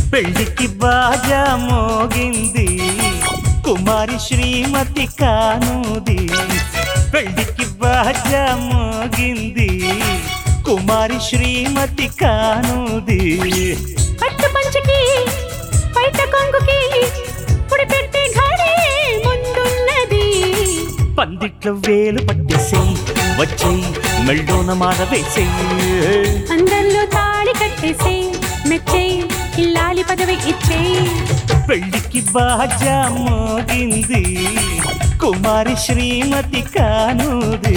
పెళ్లికి బాజా మోగింది కుమారి శ్రీమతి కానుది పెళ్లికి బాజా మోగింది కుమారి శ్రీమతి కానుది పట్టు పంచకి పైట కొంగుకి పుడి పెట్టి ఘడే ముందున్నది పందిట్లో వేలు పట్టేసేయి వచ్చేయి మెళ్ళోన మాల వేసేయి అందరిలో తాళి కట్టేసే మెచ్చేయి ఇల్లాలి పదవి ఇచ్చేయి పెళ్లికి బాజా మోగింది కుమారి శ్రీమతి కానుది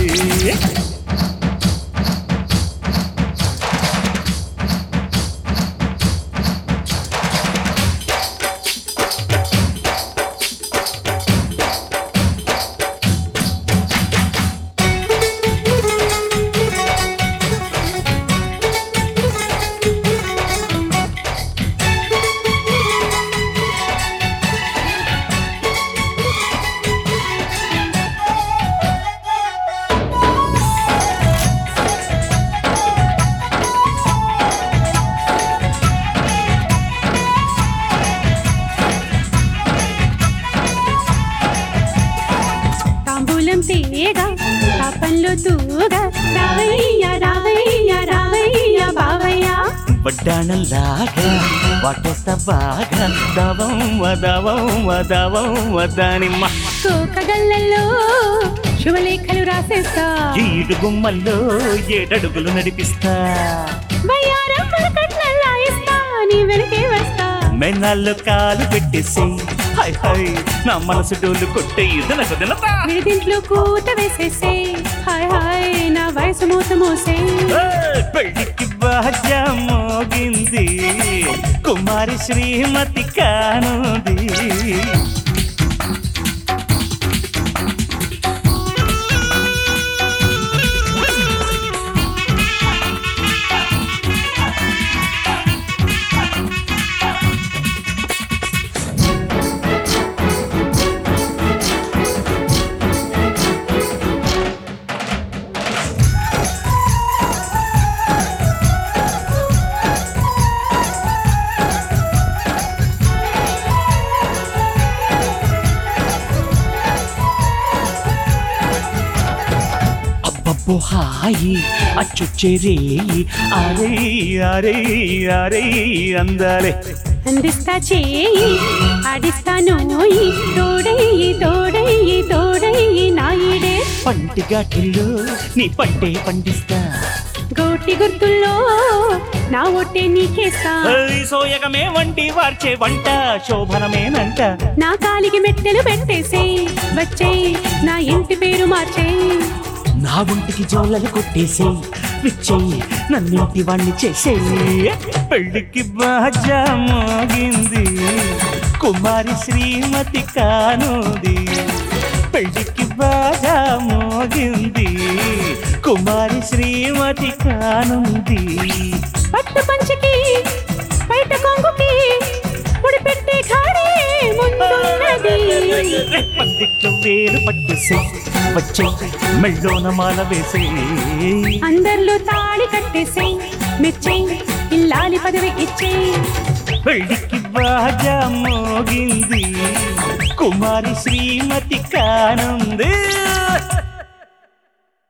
తాంబూలం తీయగా పాపంలో తూగా రావయ్య రావయ్య రావయ్య బావయ్య వడ్డాణంలాగా వాటేస్తా బాగా దవం వదవం వదవం వదానిమ్మ కోకగల్లలో శుభలేఖలు రాసేస్తా ఈడు గుమ్మల్లో ఏడడుగులు నడిపిస్తా వయ్యారం కట్నల్లా ఇస్తా నీ వెనకే వస్తా మెన్నాల్లో కాలు పెట్టేసి హై హై నా మనసు డోలు కొట్టే ఇదనకు దినతా విడిదింట్లో కూత వేసేసే హాయ్ హాయ్ నా వయసు మూత మోసే ఏయ్, పెళ్లికి బాజా మోగింది కుమారి శ్రీమతి కానుది అబ్బబ్బో హాయి అచ్చుచ్చేరేయి అరే అరే అరే అందాలే అందిస్తా చేయి ఆడిస్తా నోయి తోడయ్యి తోడయ్యి తోడయ్యి నాయుడే పంటి ఘాటిల్లో నీ పంటే పండిస్తా గోటి గుర్తుల్లో నా ఒట్టే నీకేస్తా ఏయ్, సోయగమే వంటి వార్చే వంట శోభనమేనంట నా కాలికి మెట్టెలు పెట్టేసే వచ్చేయి నా ఇంటి పేరు మార్చేయి నా ఒంటికి జోలలు కొట్టేసేయి విచ్చేయి నన్నింటి వాణ్ణి చేసేయి పెళ్లికి బాజా మోగింది కుమారి శ్రీమతి కానుది పెళ్లికి బాజా మోగింది కుమారి శ్రీమతి కానుంది పట్టు పంచకి బయట కొంగుకి ముడి పెట్టి ఖాడే ముందున్నది పందిట్లో వేలు పట్టేసి వచ్చే మెళ్ళోన మాల వేసే అందరిలో తాళి కట్టేసే మెచ్చే ఇల్లాలి పదవి ఇచ్చే పెళ్లికి బాజా మోగింది కుమారి శ్రీమతి కానుంది